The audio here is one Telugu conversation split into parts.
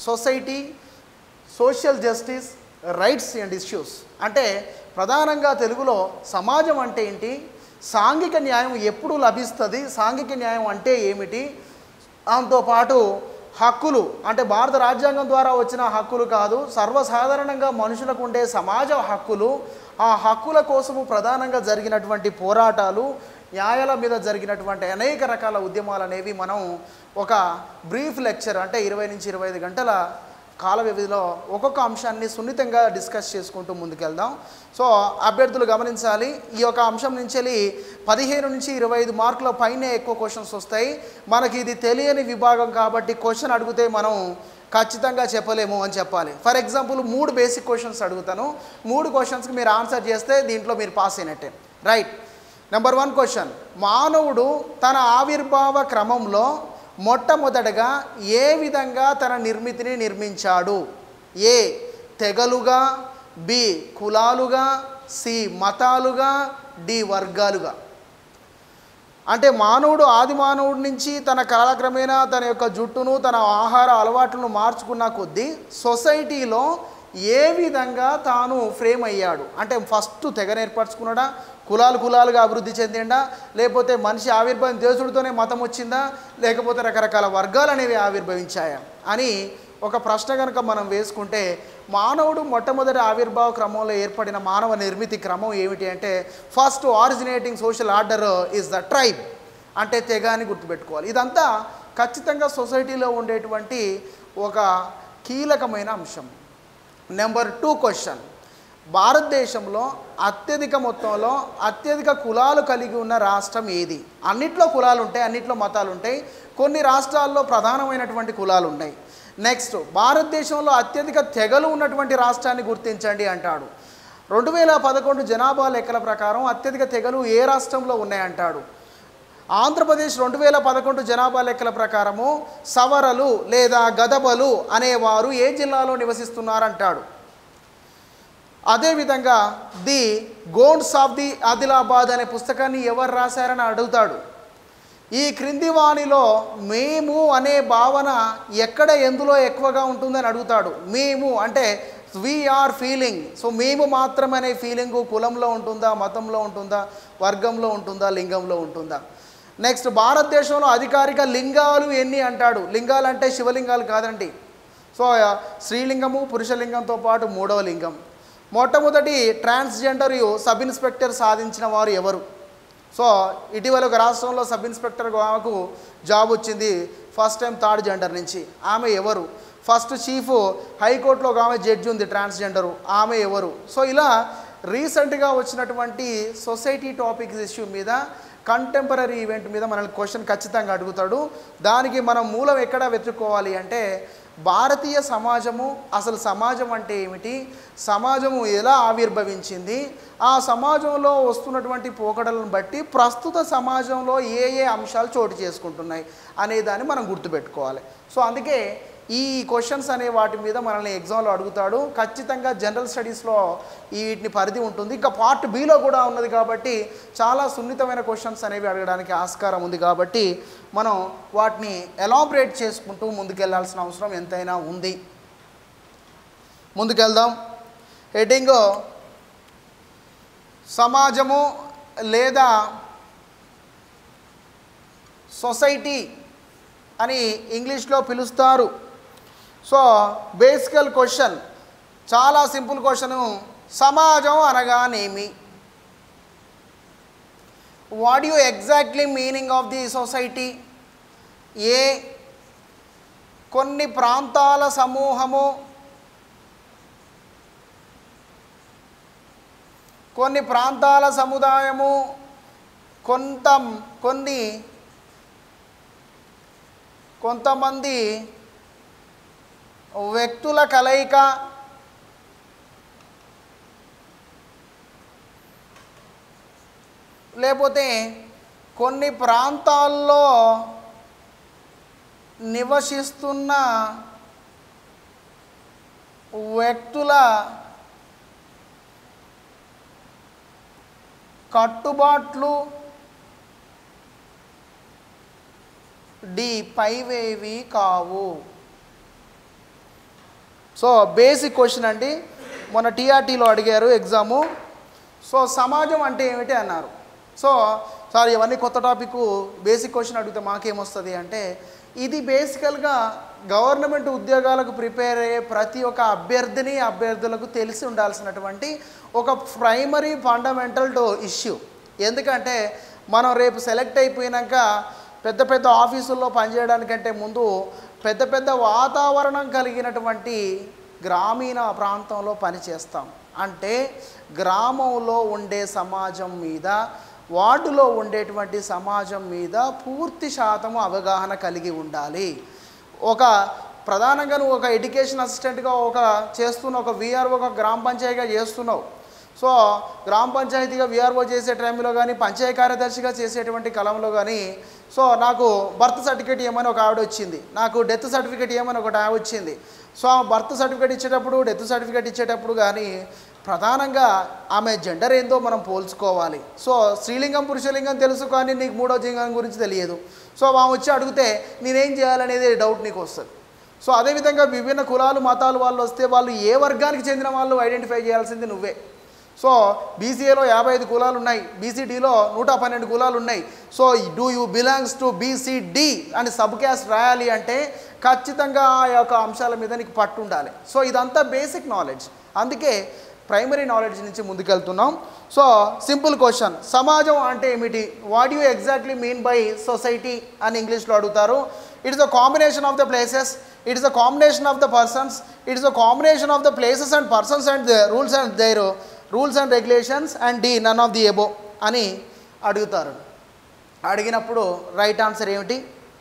society social justice rights and issues అంటే ప్రధానంగా తెలుగులో సమాజం అంటే ఏంటి సాంఘిక న్యాయం ఎప్పుడు లభిస్తుంది సాంఘిక న్యాయం అంటే ఏమిటి దాంతోపాటు హక్కులు అంటే భారత రాజ్యాంగం ద్వారా వచ్చిన హక్కులు కాదు సర్వసాధారణంగా మనుషులకు ఉండే సమాజ హక్కులు ఆ హక్కుల కోసము ప్రధానంగా జరిగినటువంటి పోరాటాలు న్యాయాల మీద జరిగినటువంటి అనేక రకాల ఉద్యమాలు అనేవి మనం ఒక బ్రీఫ్ లెక్చర్ అంటే ఇరవై నుంచి ఇరవై ఐదు గంటల కాల వ్యవధిలో ఒక్కొక్క అంశాన్ని సున్నితంగా డిస్కస్ చేసుకుంటూ ముందుకెళ్దాం సో అభ్యర్థులు గమనించాలి ఈ యొక్క అంశం నుంచి వెళ్ళి పదిహేను నుంచి ఇరవై ఐదు మార్కుల పైనే ఎక్కువ క్వశ్చన్స్ వస్తాయి మనకి ఇది తెలియని విభాగం కాబట్టి క్వశ్చన్ అడిగితే మనం ఖచ్చితంగా చెప్పలేము అని చెప్పాలి ఫర్ ఎగ్జాంపుల్ మూడు బేసిక్ క్వశ్చన్స్ అడుగుతాను మూడు క్వశ్చన్స్కి మీరు ఆన్సర్ చేస్తే దీంట్లో మీరు పాస్ అయినట్టే రైట్ నెంబర్ వన్ క్వశ్చన్ మానవుడు తన ఆవిర్భావ క్రమంలో మొట్టమొదటగా ఏ విధంగా తన నిర్మితిని నిర్మించాడు ఏ తెగలుగా బి కులాలుగా సి మతాలుగా డి వర్గాలుగా అంటే మానవుడు ఆది మానవుడి నుంచి తన కాలక్రమేణా తన యొక్క జుట్టును తన ఆహార అలవాట్లను మార్చుకున్న కొద్దీ సొసైటీలో ఏ విధంగా తాను ఫ్రేమ్ అయ్యాడు అంటే ఫస్ట్ తెగ ఏర్పరచుకున్నాడా కులాలు కులాలుగా అభివృద్ధి చెందిండా లేకపోతే మనిషి ఆవిర్భావం దేవుడితోనే మతం వచ్చిందా లేకపోతే రకరకాల వర్గాలు అనేవి ఆవిర్భవించాయా అని ఒక ప్రశ్న కనుక మనం వేసుకుంటే మానవుడు మొట్టమొదటి ఆవిర్భావ క్రమంలో ఏర్పడిన మానవ నిర్మితి క్రమం ఏమిటి అంటే first originating social order is the tribe అంటే తెగ అని గుర్తుపెట్టుకోవాలి ఇదంతా ఖచ్చితంగా సొసైటీలో ఉండేటువంటి ఒక కీలకమైన అంశం నెంబర్ టూ క్వశ్చన్ భారతదేశంలో అత్యధిక మొత్తంలో అత్యధిక కులాలు కలిగి ఉన్న రాష్ట్రం ఏది అన్నిట్లో కులాలు ఉంటాయి అన్నిట్లో మతాలు ఉంటాయి కొన్ని రాష్ట్రాల్లో ప్రధానమైనటువంటి కులాలు ఉన్నాయి నెక్స్ట్ భారతదేశంలో అత్యధిక తెగలు ఉన్నటువంటి రాష్ట్రాన్ని గుర్తించండి అంటాడు రెండు వేల పదకొండు జనాభా లెక్కల ప్రకారం అత్యధిక తెగలు ఏ రాష్ట్రంలో ఉన్నాయంటాడు ఆంధ్రప్రదేశ్ రెండు వేల పదకొండు జనాభా లెక్కల ప్రకారము సవరలు లేదా గదబలు అనేవారు ఏ జిల్లాలో నివసిస్తున్నారంటాడు అదేవిధంగా the Gonds of the Adilabad అనే పుస్తకాన్ని ఎవరు రాశారని అడుగుతాడు ఈ క్రింది వాణిలో మేము అనే భావన ఎక్కడ ఎందులో ఎక్కువగా ఉంటుందని అడుగుతాడు మేము అంటే వీఆర్ ఫీలింగ్ సో మేము మాత్రమే అనే ఫీలింగ్ కులంలో ఉంటుందా మతంలో ఉంటుందా వర్గంలో ఉంటుందా లింగంలో ఉంటుందా నెక్స్ట్ భారతదేశంలో అధికారిక లింగాలు ఎన్ని అంటాడు లింగాలు అంటే శివలింగాలు కాదండి సో స్త్రీలింగము పురుషలింగంతో పాటు మూడవ లింగం మొట్టమొదటి ట్రాన్స్జెండర్ సబ్ ఇన్స్పెక్టర్ సాధించిన వారు ఎవరు సో ఇటీవల ఒక రాష్ట్రంలో సబ్ ఇన్స్పెక్టర్ ఆమెకు జాబ్ వచ్చింది ఫస్ట్ టైం థర్డ్ జెండర్ నుంచి ఆమె ఎవరు ఫస్ట్ చీఫ్ హైకోర్టులో ఒక ఆమె జడ్జి ఉంది ట్రాన్స్జెండరు ఆమె ఎవరు సో ఇలా రీసెంట్గా వచ్చినటువంటి సొసైటీ టాపిక్స్ ఇష్యూ మీద కంటెంపరీ ఈవెంట్ మీద మనల్ని క్వశ్చన్ ఖచ్చితంగా అడుగుతాడు దానికి మనం మూలం ఎక్కడ వెతుక్కోవాలి అంటే భారతీయ సమాజము అసలు సమాజం అంటే ఏమిటి సమాజము ఎలా ఆవిర్భవించింది ఆ సమాజంలో వస్తున్నటువంటి పోకడలను బట్టి ప్రస్తుత సమాజంలో ఏ ఏ అంశాలు చోటు చేసుకుంటున్నాయి అనే దాన్ని మనం గుర్తుపెట్టుకోవాలి సో అందుకే ఈ క్వశ్చన్స్ అనే వాటి మీద మనల్ని ఎగ్జామ్లో అడుగుతాడు ఖచ్చితంగా జనరల్ స్టడీస్లో ఈ వీటిని పరిధి ఉంటుంది ఇంకా పార్ట్ బిలో కూడా ఉన్నది కాబట్టి చాలా సున్నితమైన క్వశ్చన్స్ అనేవి అడగడానికి ఆస్కారం ఉంది కాబట్టి మనం వాటిని ఎలాబరేట్ చేసుకుంటూ ముందుకెళ్లాల్సిన అవసరం ఎంతైనా ఉంది ముందుకెళ్దాం హెడ్డింగ్ సమాజము లేదా సొసైటీ అని ఇంగ్లీష్లో పిలుస్తారు సో బేసికల్ క్వశ్చన్ చాలా సింపుల్ క్వశ్చను సమాజం అనగానేమి what you exactly meaning of the society ఏ కొన్ని ప్రాంతాల సమూహము కొన్ని ప్రాంతాల సముదాయము కొంత కొన్ని కొంతమంది వ్యక్తుల కలయిక లేకపోతే కొన్ని ప్రాంతాల్లో నివసిస్తున్న వ్యక్తుల కట్టుబాట్లు డి పైవేవి కావు సో బేసిక్ క్వశ్చన్ అండి మొన్న టీఆర్టీలో అడిగారు ఎగ్జాము సో సమాజం అంటే ఏమిటి అన్నారు సో సార్ ఇవన్నీ కొత్త టాపిక్ బేసిక్ క్వశ్చన్ అడిగితే మాకేమొస్తుంది అంటే ఇది బేసికల్గా గవర్నమెంట్ ఉద్యోగాలకు ప్రిపేర్ అయ్యే ప్రతి ఒక్క అభ్యర్థిని అభ్యర్థులకు తెలిసి ఉండాల్సినటువంటి ఒక ప్రైమరీ ఫండమెంటల్ టు ఇష్యూ ఎందుకంటే మనం రేపు సెలెక్ట్ అయిపోయినాక పెద్ద పెద్ద ఆఫీసుల్లో పనిచేయడానికంటే ముందు పెద్ద పెద్ద వాతావరణం కలిగినటువంటి గ్రామీణ ప్రాంతంలో పనిచేస్తాం అంటే గ్రామంలో ఉండే సమాజం మీద వార్డులో ఉండేటువంటి సమాజం మీద పూర్తి శాతం అవగాహన కలిగి ఉండాలి ఒక ప్రధానంగా నువ్వు ఒక ఎడ్యుకేషన్ అసిస్టెంట్గా ఒక చేస్తున్న ఒక విఆర్ఓ ఒక గ్రామ పంచాయతీగా చేస్తున్నావు సో గ్రామ పంచాయతీగా విఆర్ఓ చేసే టైంలో కానీ పంచాయతీ కార్యదర్శిగా చేసేటువంటి కాలంలో కానీ సో నాకు బర్త్ సర్టిఫికేట్ ఇవ్వమని ఒక ఆవిడ వచ్చింది నాకు డెత్ సర్టిఫికేట్ ఇవ్వమని ఒకటి ఆవిడ వచ్చింది సో ఆ బర్త్ సర్టిఫికేట్ ఇచ్చేటప్పుడు డెత్ సర్టిఫికేట్ ఇచ్చేటప్పుడు కానీ ప్రధానంగా ఆమె జెండర్ ఏందో మనం పోల్చుకోవాలి సో స్త్రీలింగం పురుషలింగం తెలుసు కానీ నీకు మూడో లింగం గురించి తెలియదు సో ఆమె వచ్చి అడిగితే నేనేం చేయాలనేది డౌట్ నీకు వస్తుంది సో అదేవిధంగా విభిన్న కులాలు మతాలు వాళ్ళు వస్తే వాళ్ళు ఏ వర్గానికి చెందిన వాళ్ళు ఐడెంటిఫై చేయాల్సింది నువ్వే సో బీసీఏలో యాభై ఐదు కులాలు ఉన్నాయి బీసీడీలో నూట పన్నెండు కులాలు ఉన్నాయి so do you belongs to BCD అని సబ్ క్యాస్ట్ రాయాలి అంటే ఖచ్చితంగా ఆ యొక్క అంశాల మీద నీకు పట్టు ఉండాలి సో ఇదంతా బేసిక్ నాలెడ్జ్ అందుకే ప్రైమరీ నాలెడ్జ్ నుంచి ముందుకెళ్తున్నాం సో సింపుల్ క్వశ్చన్ సమాజం అంటే ఏమిటి what you exactly mean by society అని ఇంగ్లీష్లో అడుగుతారు it is a combination of the places it is a combination of the persons it is a combination of the places and persons and the rules and their rules and regulations and D none of the above అని అడుగుతారు అడిగినప్పుడు రైట్ ఆన్సర్ ఏమిటి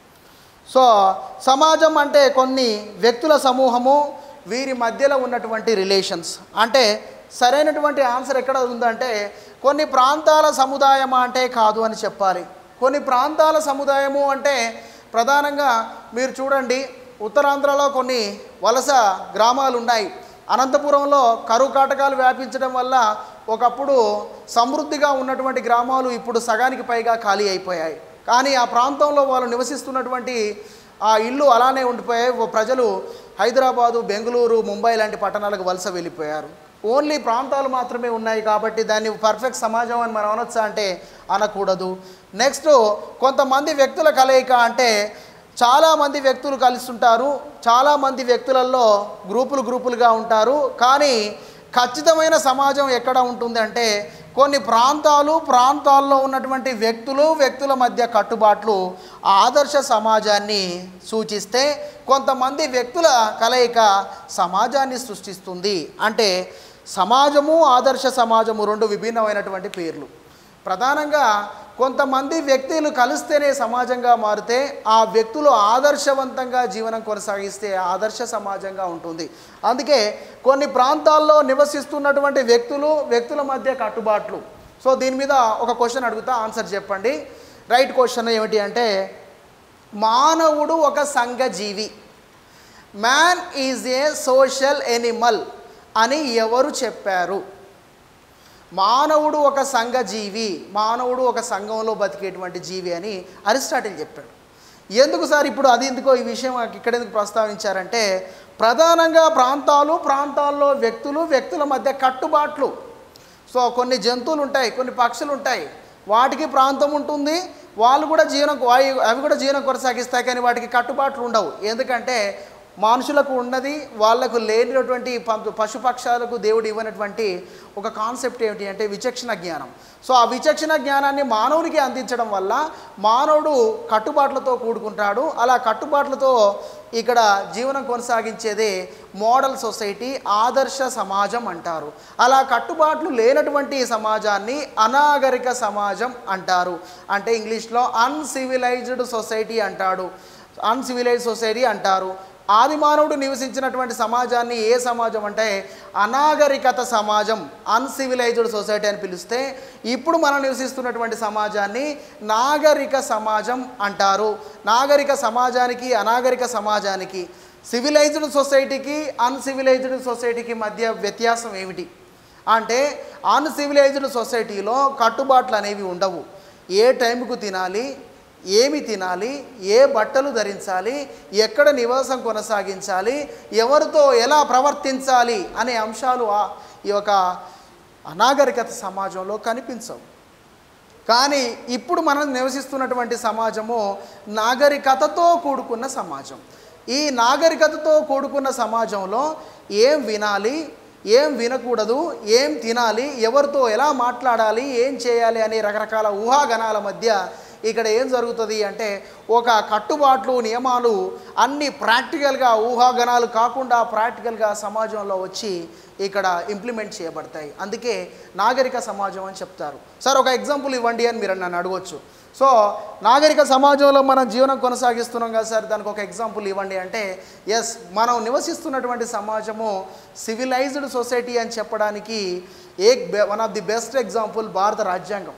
సో సమాజం అంటే కొన్ని వ్యక్తుల సమూహము వీరి మధ్యలో ఉన్నటువంటి రిలేషన్స్ అంటే సరైనటువంటి ఆన్సర్ ఎక్కడ ఉందంటే కొన్ని ప్రాంతాల సముదాయం అంటే కాదు అని చెప్పాలి కొన్ని ప్రాంతాల సముదాయము అంటే ప్రధానంగా మీరు చూడండి ఉత్తరాంధ్రలో కొన్ని వలస గ్రామాలు ఉన్నాయి అనంతపురంలో కరువు కాటకాలు వ్యాపించడం వల్ల ఒకప్పుడు సమృద్ధిగా ఉన్నటువంటి గ్రామాలు ఇప్పుడు సగానికి పైగా ఖాళీ అయిపోయాయి కానీ ఆ ప్రాంతంలో వాళ్ళు నివసిస్తున్నటువంటి ఆ ఇల్లు అలానే ఉండిపోయాయి ఓ ప్రజలు హైదరాబాదు బెంగళూరు ముంబై లాంటి పట్టణాలకు వలస వెళ్ళిపోయారు ఓన్లీ ప్రాంతాలు మాత్రమే ఉన్నాయి కాబట్టి దాన్ని పర్ఫెక్ట్ సమాజం అని మనం అనొచ్చా అంటే అనకూడదు నెక్స్ట్ కొంతమంది వ్యక్తుల కలయిక అంటే చాలామంది వ్యక్తులు కలిసి ఉంటారు చాలామంది వ్యక్తులలో గ్రూపులు గ్రూపులుగా ఉంటారు కానీ ఖచ్చితమైన సమాజం ఎక్కడ ఉంటుంది అంటే కొన్ని ప్రాంతాలు ప్రాంతాల్లో ఉన్నటువంటి వ్యక్తులు వ్యక్తుల మధ్య కట్టుబాట్లు ఆదర్శ సమాజాన్ని సూచిస్తే కొంతమంది వ్యక్తుల కలయిక సమాజాన్ని సృష్టిస్తుంది అంటే సమాజము ఆదర్శ సమాజము రెండు విభిన్నమైనటువంటి పేర్లు ప్రధానంగా కొంతమంది వ్యక్తులు కలిస్తేనే సమాజంగా మారితే ఆ వ్యక్తులు ఆదర్శవంతంగా జీవనం కొనసాగిస్తే ఆదర్శ సమాజంగా ఉంటుంది అందుకే కొన్ని ప్రాంతాల్లో నివసిస్తున్నటువంటి వ్యక్తులు వ్యక్తుల మధ్య కట్టుబాట్లు సో దీని మీద ఒక క్వశ్చన్ అడుగుతా ఆన్సర్ చెప్పండి రైట్ క్వశ్చన్ ఏమిటి అంటే మానవుడు ఒక సంఘజీవి man is a social animal అని ఎవరు చెప్పారు మానవుడు ఒక సంఘజీవి మానవుడు ఒక సంఘంలో బతికేటువంటి జీవి అని అరిస్టాటిల్ చెప్పాడు ఎందుకు సార్ ఇప్పుడు అది ఎందుకో ఈ విషయం నాకు ఇక్కడ ఎందుకు ప్రస్తావించారంటే ప్రధానంగా ప్రాంతాలు ప్రాంతాల్లో వ్యక్తులు వ్యక్తుల మధ్య కట్టుబాట్లు సో కొన్ని జంతువులు ఉంటాయి కొన్ని పక్షులు ఉంటాయి వాటికి ప్రాంతం ఉంటుంది వాళ్ళు కూడా జీవనం వాయు అవి కూడా జీవనం కొనసాగిస్తాయి కానీ వాటికి కట్టుబాట్లు ఉండవు ఎందుకంటే మనుషులకు ఉన్నది వాళ్ళకు లేనటువంటి ప- పశుపక్షాలకు దేవుడు ఇవ్వనటువంటి ఒక కాన్సెప్ట్ ఏమిటి అంటే విచక్షణ జ్ఞానం సో ఆ విచక్షణ జ్ఞానాన్ని మానవునికి అందించడం వల్ల మానవుడు కట్టుబాట్లతో కూడుకుంటాడు అలా కట్టుబాట్లతో ఇక్కడ జీవనం కొనసాగించేదే మోడల్ సొసైటీ ఆదర్శ సమాజం అంటారు అలా కట్టుబాట్లు లేనటువంటి సమాజాన్ని అనాగరిక సమాజం అంటారు అంటే ఇంగ్లీష్లో అన్సివిలైజ్డ్ సొసైటీ అంటాడు అన్సివిలైజ్ సొసైటీ అంటారు ఆది మానవుడు నివసించినటువంటి సమాజాన్ని ఏ సమాజం అంటే అనాగరికత సమాజం అన్సివిలైజ్డ్ సొసైటీ అని పిలిస్తే ఇప్పుడు మనం నివసిస్తున్నటువంటి సమాజాన్ని నాగరిక సమాజం అంటారు నాగరిక సమాజానికి అనాగరిక సమాజానికి సివిలైజ్డ్ సొసైటీకి అన్సివిలైజ్డ్ సొసైటీకి మధ్య వ్యత్యాసం ఏమిటి అంటే అన్సివిలైజ్డ్ సొసైటీలో కట్టుబాట్లు అనేవి ఉండవు ఏ టైంకు తినాలి ఏమి తినాలి ఏ బట్టలు ధరించాలి ఎక్కడ నివాసం కొనసాగించాలి ఎవరితో ఎలా ప్రవర్తించాలి అనే అంశాలు ఆ- ఈ యొక్క అనాగరికత సమాజంలో కనిపించవు కానీ ఇప్పుడు మనం నివసిస్తున్నటువంటి సమాజము నాగరికతతో కూడుకున్న సమాజం ఈ నాగరికతతో కూడుకున్న సమాజంలో ఏం వినాలి ఏం వినకూడదు ఏం తినాలి ఎవరితో ఎలా మాట్లాడాలి ఏం చేయాలి అనే రకరకాల ఊహాగణాల మధ్య ఇక్కడ ఏం జరుగుతుంది అంటే ఒక కట్టుబాట్లు నియమాలు అన్ని ప్రాక్టికల్గా ఊహాగణాలు కాకుండా ప్రాక్టికల్గా సమాజంలో వచ్చి ఇక్కడ ఇంప్లిమెంట్ చేయబడతాయి అందుకే నాగరిక సమాజం అని చెప్తారు సార్ ఒక ఎగ్జాంపుల్ ఇవ్వండి అని మీరు నన్ను అడగవచ్చు సో నాగరిక సమాజంలో మనం జీవనం కొనసాగిస్తున్నాం కదా సార్ దానికి ఒక ఎగ్జాంపుల్ ఇవ్వండి అంటే ఎస్ మనం నివసిస్తున్నటువంటి సమాజము సివిలైజ్డ్ సొసైటీ అని చెప్పడానికి a one of the best example భారత రాజ్యాంగం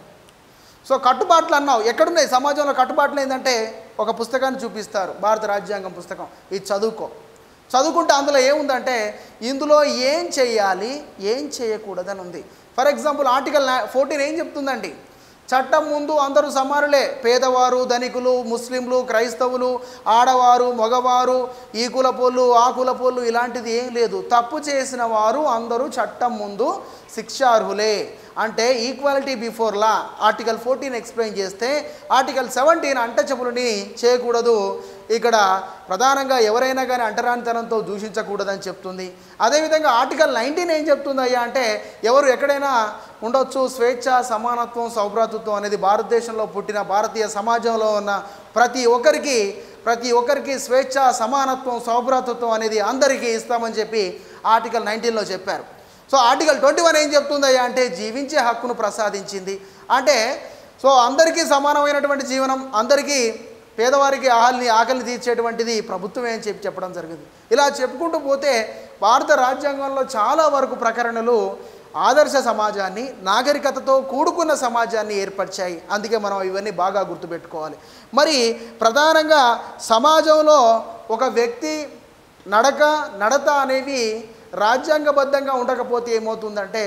సో కట్టుబాట్లు అన్నావు ఎక్కడున్నాయి సమాజంలో కట్టుబాట్లు ఏంటంటే ఒక పుస్తకాన్ని చూపిస్తారు భారత రాజ్యాంగం పుస్తకం ఇది చదువుకో చదువుకుంటే అందులో ఏముందంటే ఇందులో ఏం చేయాలి ఏం చేయకూడదని ఉంది ఫర్ ఎగ్జాంపుల్ ఆర్టికల్ ఫోర్టీన్ ఏం చెప్తుందండి చట్టం ముందు అందరూ సమానులే పేదవారు ధనికులు ముస్లింలు క్రైస్తవులు ఆడవారు మగవారు ఈ కులపోళ్ళు ఆ కులపోళ్ళు ఇలాంటిది ఏం లేదు తప్పు చేసిన వారు అందరూ చట్టం ముందు శిక్షార్హులే అంటే equality before law article fourteen explain చేస్తే ఆర్టికల్ సెవెంటీన్ అంటచబులని చేయకూడదు ఇక్కడ ప్రధానంగా ఎవరైనా కానీ అంటరానితనంతో దూషించకూడదని చెప్తుంది అదేవిధంగా ఆర్టికల్ నైన్టీన్ ఏం చెప్తుంది అయ్యా అంటే ఎవరు ఎక్కడైనా ఉండొచ్చు స్వేచ్ఛ సమానత్వం సౌభ్రాతృత్వం అనేది భారతదేశంలో పుట్టిన భారతీయ సమాజంలో ఉన్న ప్రతి ఒక్కరికి ప్రతి ఒక్కరికి స్వేచ్ఛ సమానత్వం సౌభ్రాతృత్వం అనేది అందరికీ ఇస్తామని చెప్పి ఆర్టికల్ నైన్టీన్లో చెప్పారు సో ఆర్టికల్ ట్వంటీ వన్ ఏం చెప్తుందయ్యా అంటే జీవించే హక్కును ప్రసాదించింది అంటే సో అందరికీ సమానమైనటువంటి జీవనం అందరికీ పేదవారికి ఆకలిని ఆకలిని తీర్చేటువంటిది ప్రభుత్వమే అని చెప్పి చెప్పడం జరిగింది ఇలా చెప్పుకుంటూ పోతే భారత రాజ్యాంగంలో చాలా వరకు ప్రకరణలు ఆదర్శ సమాజాన్ని నాగరికతతో కూడుకున్న సమాజాన్ని ఏర్పరిచాయి అందుకే మనం ఇవన్నీ బాగా గుర్తుపెట్టుకోవాలి మరి ప్రధానంగా సమాజంలో ఒక వ్యక్తి నడక నడత అనేవి రాజ్యాంగబద్ధంగా ఉండకపోతే ఏమవుతుందంటే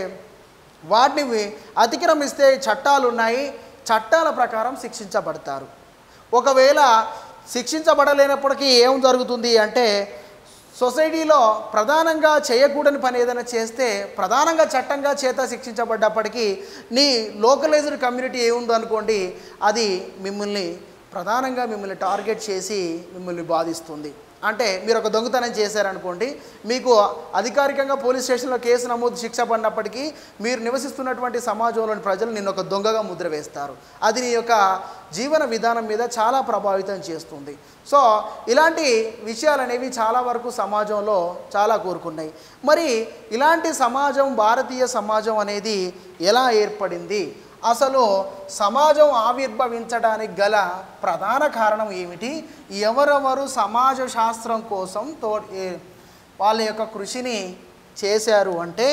వాటిని అతిక్రమిస్తే చట్టాలు ఉన్నాయి చట్టాల ప్రకారం శిక్షించబడతారు ఒకవేళ శిక్షించబడలేనప్పటికీ ఏం జరుగుతుంది అంటే సొసైటీలో ప్రధానంగా చేయకూడని పని ఏదైనా చేస్తే ప్రధానంగా చట్టంగా చేత శిక్షించబడ్డప్పటికీ నీ లోకలైజ్డ్ కమ్యూనిటీ ఏముందో అనుకోండి అది మిమ్మల్ని ప్రధానంగా మిమ్మల్ని టార్గెట్ చేసి మిమ్మల్ని బాధిస్తుంది అంటే మీరు ఒక దొంగతనం చేశారనుకోండి మీకు అధికారికంగా పోలీస్ స్టేషన్లో కేసు నమోదు శిక్ష పడినప్పటికీ మీరు నివసిస్తున్నటువంటి సమాజంలోని ప్రజలు నిన్ను ఒక దొంగగా ముద్ర వేస్తారు అది నీ యొక్క జీవన విధానం మీద చాలా ప్రభావితం చేస్తుంది సో ఇలాంటి విషయాలు అనేవి చాలా వరకు సమాజంలో చాలా కోరుకున్నాయి మరి ఇలాంటి సమాజం భారతీయ సమాజం అనేది ఎలా ఏర్పడింది అసలు సమాజం ఆవిర్భవించడానికి గల ప్రధాన కారణం ఏమిటి ఎవరెవరు సమాజ శాస్త్రం కోసం తో ఏ- వాళ్ళ యొక్క కృషిని చేశారు అంటే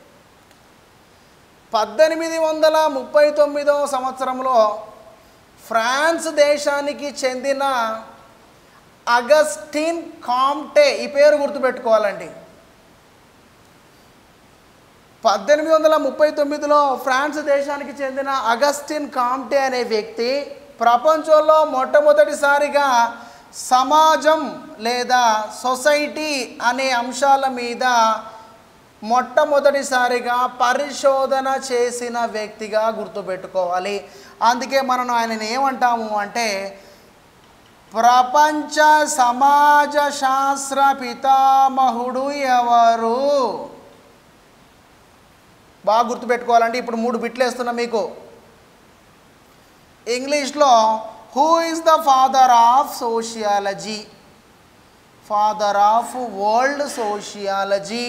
పద్దెనిమిది వందల ముప్పై తొమ్మిదవ సంవత్సరంలో ఫ్రాన్స్ దేశానికి చెందిన అగస్టిన్ కామ్టే ఈ పేరు గుర్తుపెట్టుకోవాలండి పద్దెనిమిది వందల ముప్పై తొమ్మిదిలో ఫ్రాన్స్ దేశానికి చెందిన అగస్టిన్ కామ్టే అనే వ్యక్తి ప్రపంచంలో మొట్టమొదటిసారిగా సమాజం లేదా సొసైటీ అనే అంశాల మీద మొట్టమొదటిసారిగా పరిశోధన చేసిన వ్యక్తిగా గుర్తుపెట్టుకోవాలి అందుకే మనం ఆయనని ఏమంటాము అంటే ప్రపంచ సమాజ శాస్త్ర పితామహుడు ఎవరు బాగా గుర్తుపెట్టుకోవాలంటే ఇప్పుడు మూడు బిట్లు వేస్తున్నా మీకు ఇంగ్లీష్లో who is the father of sociology father of world sociology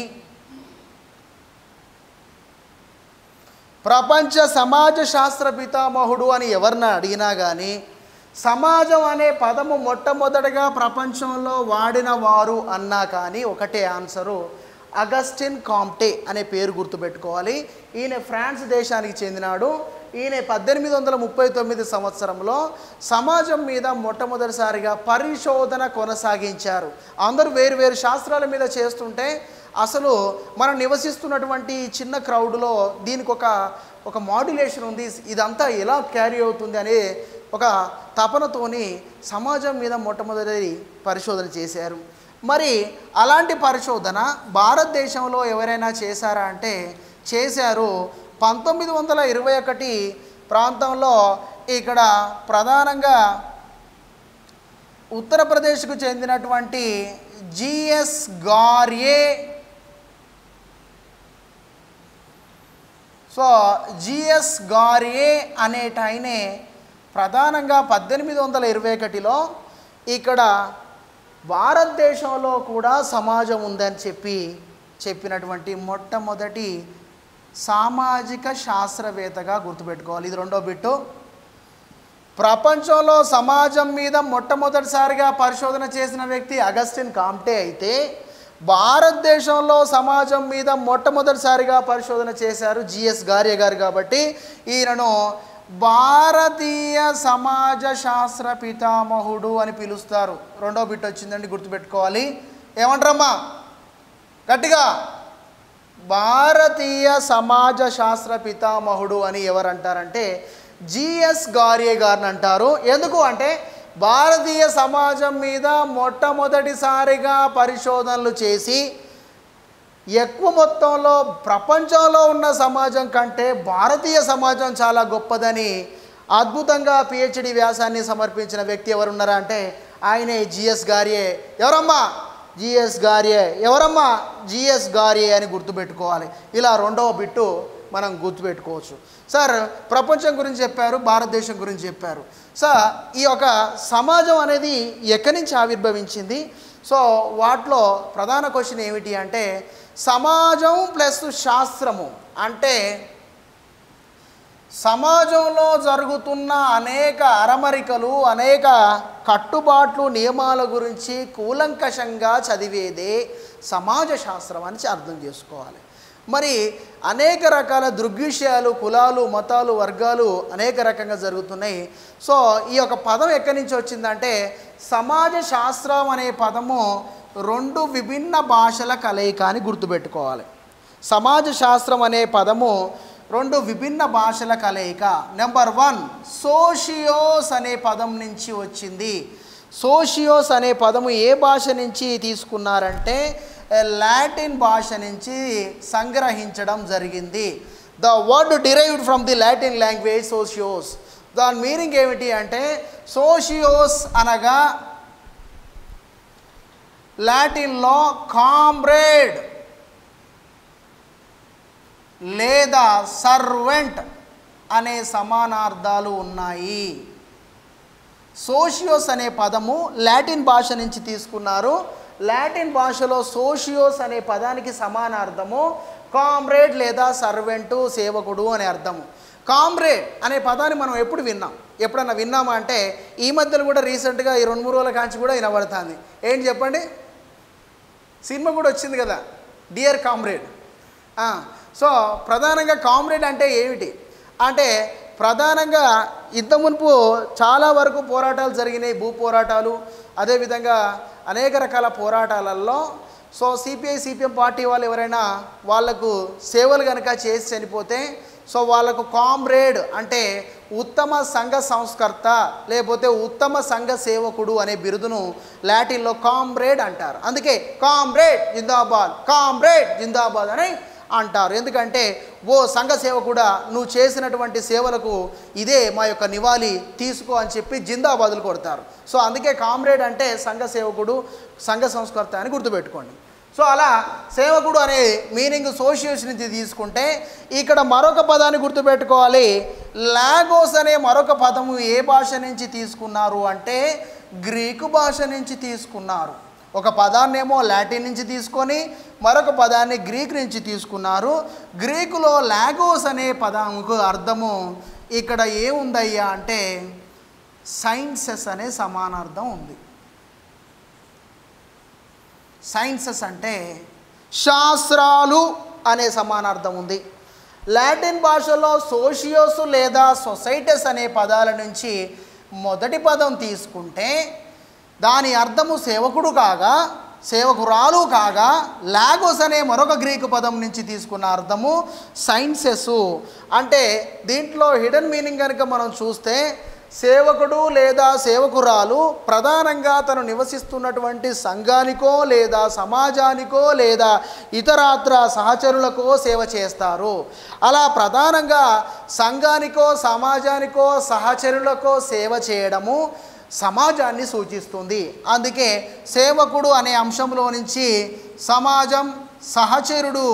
ప్రపంచ సమాజ శాస్త్ర పితామహుడు అని ఎవరిని అడిగినా కానీ సమాజం అనే పదము మొట్టమొదటగా ప్రపంచంలో వాడిన వారు అన్నా కానీ ఒకటే ఆన్సరు అగస్టిన్ కాంప్టే అనే పేరు గుర్తుపెట్టుకోవాలి ఈయన ఫ్రాన్స్ దేశానికి చెందినాడు ఈయన పద్దెనిమిది వందల ముప్పై తొమ్మిది సంవత్సరంలో సమాజం మీద మొట్టమొదటిసారిగా పరిశోధన కొనసాగించారు అందరూ వేరు వేరు శాస్త్రాల మీద చేస్తుంటే అసలు మనం నివసిస్తున్నటువంటి ఈ చిన్న క్రౌడ్లో దీనికి ఒక ఒక మాడ్యులేషన్ ఉంది ఇదంతా ఎలా క్యారీ అవుతుంది అనే ఒక తపనతోని సమాజం మీద మొట్టమొదటి పరిశోధన చేశారు మరి అలాంటి పరిశోధన భారతదేశంలో ఎవరైనా చేశారా అంటే చేశారు పంతొమ్మిది వందల ఇరవై ఒకటి ప్రాంతంలో ఇక్కడ ప్రధానంగా ఉత్తరప్రదేశ్కు చెందినటువంటి G S Ghurye so G S Ghurye అనేటైనే ప్రధానంగా పద్దెనిమిది వందల ఇరవై ఒకటిలో ఇక్కడ భారతదేశంలో కూడా సమాజం ఉందని చెప్పి చెప్పినటువంటి మొట్టమొదటి సామాజిక శాస్త్రవేత్తగా గుర్తుపెట్టుకోవాలి ఇది రెండో బిట్టు ప్రపంచంలో సమాజం మీద మొట్టమొదటిసారిగా పరిశోధన చేసిన వ్యక్తి అగస్టిన్ కామ్టే అయితే భారతదేశంలో సమాజం మీద మొట్టమొదటిసారిగా పరిశోధన చేశారు జిఎస్ గార్య గారు కాబట్టి ఈయనను భారతీయ సమాజ శాస్త్ర పితామహుడు అని పిలుస్తారు రెండో బిట్ వచ్చిందండి గుర్తుపెట్టుకోవాలి ఏమంటారమ్మా గట్టిగా భారతీయ సమాజ శాస్త్ర పితామహుడు అని ఎవరు అంటారంటే జిఎస్ గార్యే గారిని అంటారు ఎందుకు అంటే భారతీయ సమాజం మీద మొట్టమొదటిసారిగా పరిశోధనలు చేసి ఎక్కువ మొత్తంలో ప్రపంచంలో ఉన్న సమాజం కంటే భారతీయ సమాజం చాలా గొప్పదని అద్భుతంగా పిహెచ్డి వ్యాసాన్ని సమర్పించిన వ్యక్తి ఎవరున్నారా అంటే ఆయనే జిఎస్ గార్యే ఎవరమ్మా జిఎస్ గార్యే ఎవరమ్మా జిఎస్ గార్యే అని గుర్తుపెట్టుకోవాలి ఇలా రెండవ బిట్టు మనం గుర్తుపెట్టుకోవచ్చు సార్ ప్రపంచం గురించి చెప్పారు భారతదేశం గురించి చెప్పారు సార్ ఈ యొక్క సమాజం అనేది ఎక్కడి నుంచి ఆవిర్భవించింది సో వాటిలో ప్రధాన క్వశ్చన్ ఏమిటి అంటే సమాజం ప్లస్ శాస్త్రము అంటే సమాజంలో జరుగుతున్న అనేక అరమరికలు అనేక కట్టుబాట్లు నియమాల గురించి కూలంకషంగా చదివేదే సమాజ శాస్త్రం అని అర్థం చేసుకోవాలి మరి అనేక రకాల దృగ్విషయాలు కులాలు మతాలు వర్గాలు అనేక రకంగా జరుగుతున్నాయి సో ఈ యొక్క పదం ఎక్కడి నుంచి వచ్చిందంటే సమాజ శాస్త్రం అనే పదము రెండు విభిన్న భాషల కలయిక అని గుర్తుపెట్టుకోవాలి సమాజ శాస్త్రం అనే పదము రెండు విభిన్న భాషల కలయిక నెంబర్ వన్ సోషియోస్ అనే పదం నుంచి వచ్చింది సోషియోస్ అనే పదము ఏ భాష నుంచి తీసుకున్నారంటే ఏ లాటిన్ భాష నుంచి సంగ్రహించడం జరిగింది the word derived from the Latin language socius దాని మీనింగ్ ఏమిటి అంటే సోషియోస్ అనగా లాటిన్లో కామ్రేడ్ లేదా సర్వెంట్ అనే సమానార్థాలు ఉన్నాయి సోషియోస్ అనే పదము లాటిన్ భాష నుంచి తీసుకున్నారు లాటిన్ భాషలో సోషియోస్ అనే పదానికి సమానార్థము కామ్రేడ్ లేదా సర్వెంటు సేవకుడు అనే అర్థము కామ్రేడ్ అనే పదాన్ని మనం ఎప్పుడు విన్నాం ఎప్పుడన్నా విన్నామా అంటే ఈ మధ్యలో కూడా రీసెంట్గా ఈ రెండు మూడు రోజుల కాంచి కూడా వినబడుతుంది ఏంటి చెప్పండి సినిమా కూడా వచ్చింది కదా డియర్ కామ్రేడ్ ఆ, సో ప్రధానంగా కామ్రేడ్ అంటే ఏమిటి అంటే ప్రధానంగా ఇంత మునుపు చాలా వరకు పోరాటాలు జరిగినాయి భూ పోరాటాలు అదేవిధంగా అనేక రకాల పోరాటాలలో సో సిపిఐ సిపిఎం పార్టీ వాళ్ళు ఎవరైనా వాళ్లకు సేవలు కనుక చేసి చనిపోతే సో వాళ్ళకు కామ్రేడ్ అంటే ఉత్తమ సంఘ సంస్కర్త లేకపోతే ఉత్తమ సంఘ సేవకుడు అనే బిరుదును లాటిన్లో కామ్రేడ్ అంటారు అందుకే కామ్రేడ్ జిందాబాద్ కామ్రేడ్ జిందాబాద్ అని అంటారు ఎందుకంటే ఓ సంఘ సేవకుడా నువ్వు చేసినటువంటి సేవలకు ఇదే మా యొక్క నివాళి తీసుకో అని చెప్పి జిందాబాదులు కొడతారు సో అందుకే కామ్రేడ్ అంటే సంఘ సేవకుడు సంఘ సంస్కర్త అని గుర్తుపెట్టుకోండి సో అలా సేవకుడు అనే మీనింగ్ సోషియోస్ నుంచి తీసుకుంటే ఇక్కడ మరొక పదాన్ని గుర్తుపెట్టుకోవాలి లాగోస్ అనే మరొక పదము ఏ భాష నుంచి తీసుకున్నారు అంటే గ్రీకు భాష నుంచి తీసుకున్నారు ఒక పదాన్నేమో లాటిన్ నుంచి తీసుకొని మరొక పదాన్ని గ్రీక్ నుంచి తీసుకున్నారు గ్రీకులో లాగోస్ అనే పదంకు అర్థము ఇక్కడ ఏముందయ్యా అంటే సైన్సెస్ అనే సమానార్థం ఉంది సైన్సెస్ అంటే శాస్త్రాలు అనే సమానార్థం ఉంది లాటిన్ భాషలో సోషియోస్ లేదా సొసైటీస్ అనే పదాల నుంచి మొదటి పదం తీసుకుంటే దాని అర్థము సేవకుడు కాగా సేవకురాలు కాగా లాగోస్ అనే మరొక గ్రీకు పదం నుంచి తీసుకున్న అర్థము సైన్సెస్ అంటే దీంట్లో హిడెన్ మీనింగ్ కనుక మనం చూస్తే సేవకుడు లేదా సేవకురాలు ప్రధానంగా తను నివసిస్తున్నటువంటి సంఘానికో లేదా సమాజానికో లేదా ఇతరాత్ర సహచరులకో సేవ చేస్తారు అలా ప్రధానంగా సంఘానికో సమాజానికో సహచరులకో సేవ చేయడము సమాజాన్ని సూచిస్తుంది అందుకే సేవకుడు అనే అంశంలో నుంచి సమాజం సహచరుడు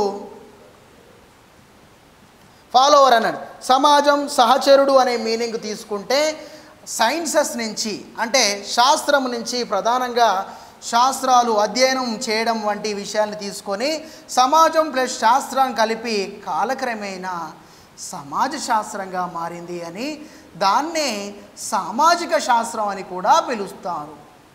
ఫాలోవర్ అన్నాడు సమాజం సహచరుడు అనే మీనింగ్ తీసుకుంటే సైన్సెస్ నుంచి అంటే శాస్త్రం నుంచి ప్రధానంగా శాస్త్రాలు అధ్యయనం చేయడం వంటి విషయాల్ని తీసుకొని సమాజం ప్లస్ శాస్త్రం కలిపి కాలక్రమేణా సమాజ శాస్త్రంగా మారింది అని దాన్నే సామాజిక శాస్త్రం అని కూడా పిలుస్తారు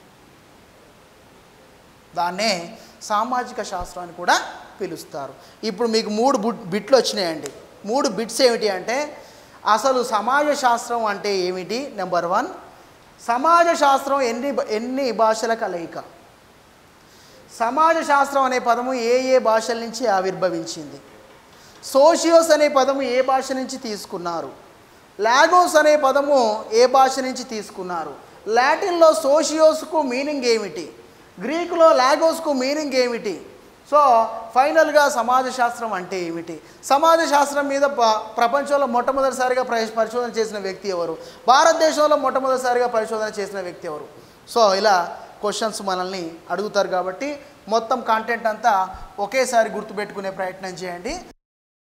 దాన్నే సామాజిక శాస్త్రం అని కూడా పిలుస్తారు ఇప్పుడు మీకు మూడు బుట్ బిట్లు వచ్చినాయండి మూడు బిట్స్ ఏమిటి అంటే అసలు సమాజ శాస్త్రం అంటే ఏమిటి నెంబర్ వన్ సమాజ శాస్త్రం ఎన్ని భ- ఎన్ని భాషల కలయిక సమాజ శాస్త్రం అనే పదము ఏ ఏ భాషల నుంచి ఆవిర్భవించింది సోషియోస్ అనే పదము ఏ భాష నుంచి తీసుకున్నారు లాగోస్ అనే పదము ఏ భాష నుంచి తీసుకున్నారు లాటిన్లో సోషియోస్కు మీనింగ్ ఏమిటి గ్రీకులో లాగోస్కు మీనింగ్ ఏమిటి సో ఫైనల్గా సమాజ శాస్త్రం అంటే ఏమిటి సమాజ శాస్త్రం మీద ప- ప్రపంచంలో మొట్టమొదటిసారిగా ప్ర- పరిశోధన చేసిన వ్యక్తి ఎవరు భారతదేశంలో మొట్టమొదటిసారిగా పరిశోధన చేసిన వ్యక్తి ఎవరు సో ఇలా క్వశ్చన్స్ మనల్ని అడుగుతారు కాబట్టి మొత్తం కాంటెంట్ అంతా ఒకేసారి గుర్తుపెట్టుకునే ప్రయత్నం చేయండి